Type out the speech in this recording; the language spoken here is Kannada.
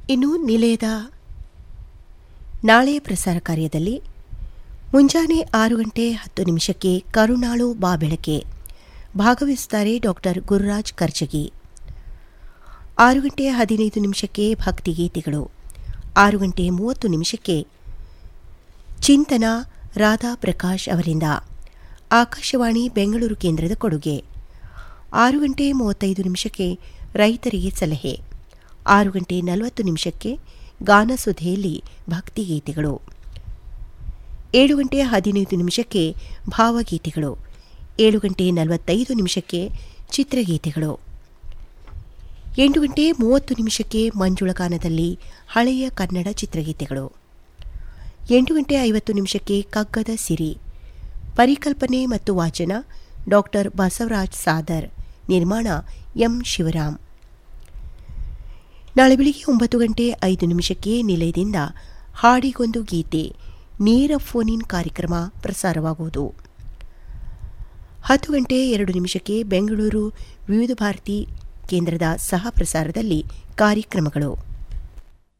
ಇನ್ನು ನಿಲಯದ ನಾಳೆಯ ಪ್ರಸಾರ ಕಾರ್ಯದಲ್ಲಿ ಮುಂಜಾನೆ ಆರು ಗಂಟೆ ಹತ್ತು ನಿಮಿಷಕ್ಕೆ ಕರುಣಾಳು ಬಾ ಬೆಳಕೆ ಭಾಗವಹಿಸುತ್ತಾರೆ ಡಾಕ್ಟರ್ ಗುರುರಾಜ್ ಕರ್ಜಗಿ ಆರು ಗಂಟೆ ಹದಿನೈದು ನಿಮಿಷಕ್ಕೆ ಭಕ್ತಿಗೀತೆಗಳು ಆರು ಗಂಟೆ ಮೂವತ್ತು ನಿಮಿಷಕ್ಕೆ ಚಿಂತನ ರಾಧಾ ಪ್ರಕಾಶ್ ಅವರಿಂದ ಆಕಾಶವಾಣಿ ಬೆಂಗಳೂರು ಕೇಂದ್ರದ ಕೊಡುಗೆ ಆರು ಗಂಟೆ ಮೂವತ್ತೈದು ನಿಮಿಷಕ್ಕೆ ರೈತರಿಗೆ ಸಲಹೆ ಆರು ಗಂಟೆ ನಲವತ್ತು ನಿಮಿಷಕ್ಕೆ ಗಾನಸುಧೆಯಲ್ಲಿ ಭಕ್ತಿಗೀತೆಗಳು ಏಳು ಗಂಟೆ ಹದಿನೈದು ನಿಮಿಷಕ್ಕೆ ಭಾವಗೀತೆಗಳು ಏಳು ಗಂಟೆ ನಲವತ್ತೈದು ನಿಮಿಷಕ್ಕೆ ಚಿತ್ರಗೀತೆಗಳು ಎಂಟು ಗಂಟೆ ಮೂವತ್ತು ನಿಮಿಷಕ್ಕೆ ಮಂಜುಳಗಾನದಲ್ಲಿ ಹಳೆಯ ಕನ್ನಡ ಚಿತ್ರಗೀತೆಗಳು ಎಂಟು ಗಂಟೆ ಐವತ್ತು ನಿಮಿಷಕ್ಕೆ ಕಗ್ಗದ ಸಿರಿ ಪರಿಕಲ್ಪನೆ ಮತ್ತು ವಾಚನ ಡಾಕ್ಟರ್ ಬಸವರಾಜ್ ಸಾದರ್ ನಿರ್ಮಾಣ ಎಂ ಶಿವರಾಮ್ ನಾಳೆ ಬೆಳಿಗ್ಗೆ ಒಂಬತ್ತು ಗಂಟೆ ಐದು ನಿಮಿಷಕ್ಕೆ ನಿಲಯದಿಂದ ಹಾಡಿಗೊಂದು ಗೀತೆ ನೇರ ಫೋನ್ ಇನ್ ಕಾರ್ಯಕ್ರಮ ಪ್ರಸಾರವಾಗುವುದು ಹತ್ತು ಗಂಟೆ ಎರಡು ನಿಮಿಷಕ್ಕೆ ಬೆಂಗಳೂರು ವಿವಿಧ ಭಾರತಿ ಕೇಂದ್ರದ ಸಹ ಪ್ರಸಾರದಲ್ಲಿ ಕಾರ್ಯಕ್ರಮಗಳು